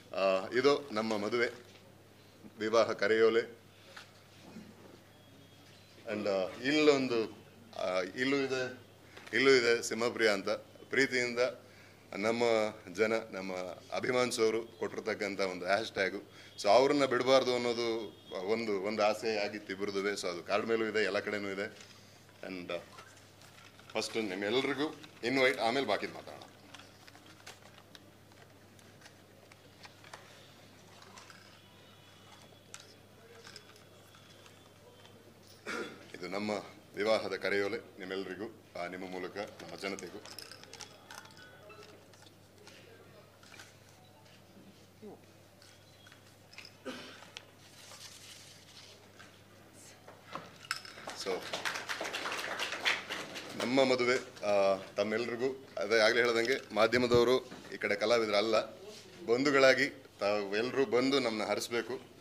ಆ, ಇದು ನಮ್ಮ ಮದುವೆ ವಿವಾಹ ಕರೆಯೋಲೆ ಅಂಡ್ ಇಲ್ಲೊಂದು ಆ, ಇಲ್ಲೂ ಇದೆ ಇಲ್ಲೂ ಇದೆ ಸಿಂಹಪ್ರಿಯ ಅಂತ ಪ್ರೀತಿಯಿಂದ ನಮ್ಮ ಜನ ನಮ್ಮ ಅಭಿಮಾನ್ಸ್ ಅವರು ಕೊಟ್ಟಿರ್ತಕ್ಕಂಥ ಒಂದು ಹ್ಯಾಶ್ ಟ್ಯಾಗು ಸೊ ಅವ್ರನ್ನ ಬಿಡಬಾರ್ದು ಅನ್ನೋದು ಒಂದು ಒಂದು ಆಸೆ ಆಗಿತ್ತು ಇಬ್ಬರದುವೆ ಸೊ ಅದು ಕಾರ್ಡ್ ಮೇಲೂ ಇದೆ ಎಲ್ಲ ಕಡೆನೂ ಇದೆ ಆ್ಯಂಡ್ ಫಸ್ಟ್ ನಿಮ್ಮೆಲ್ಲರಿಗೂ ಇನ್ವೈಟ್ ಆಮೇಲೆ ಬಾಕಿದ್ ಮಾತಾಡೋಣ ಇದು ನಮ್ಮ ವಿವಾಹದ ಕರೆಯೋಲೆ ನಿಮ್ಮೆಲ್ಲರಿಗೂ ಆ, ನಿಮ್ಮ ಮೂಲಕ ನಮ್ಮ ಜನತೆಗೂ ಸೊ ನಮ್ಮ ಮದುವೆ ಆ, ತಮ್ಮೆಲ್ರಿಗೂ ಅದೇ ಆಗಲೇ ಹೇಳ್ದಂಗೆ ಮಾಧ್ಯಮದವರು ಈ ಕಡೆ ಕಲಾವಿದರಲ್ಲ ಬಂಧುಗಳಾಗಿ ತಾವು ಎಲ್ಲರೂ ಬಂದು ನಮ್ಮನ್ನ ಹರಿಸ್ಬೇಕು